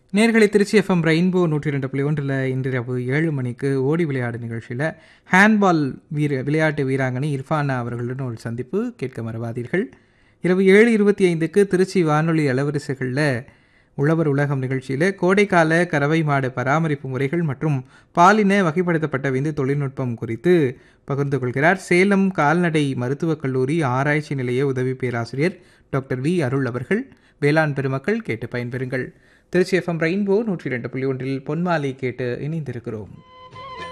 நேர்களை Trichy FM rainbow நூற்றி ரெண்டு புள்ளி ஒன்றில் இன்றிரவு ஏழு மணிக்கு ஓடி விளையாடு நிகழ்ச்சியில் ஹேண்ட்பால் வீர விளையாட்டு வீராங்கனை இர்ஃபானா அவர்களுடன் ஒரு சந்திப்பு கேட்க மறவாதீர்கள் இரவு ஏழு இருபத்தி ஐந்துக்கு திருச்சி வானொலி அலவரிசைகளில் உழவர் உலகம் நிகழ்ச்சியில் கோடைக்கால கறவை மாடு பராமரிப்பு முறைகள் மற்றும் பாலின வகைப்படுத்தப்பட்ட விந்து தொழில்நுட்பம் குறித்து பகிர்ந்து கொள்கிறார் சேலம் கால்நடை மருத்துவக் கல்லூரி ஆராய்ச்சி நிலைய உதவி பேராசிரியர் டாக்டர் வி அருள் அவர்கள் வேளாண் பெருமக்கள் கேட்டு பயன்பெறுங்கள் திருச்சி எஃப்எம் ரெயின்போ நூற்றி ரெண்டு புள்ளி ஒன்றில் பொன்மாலை கேட்டு இணைந்திருக்கிறோம்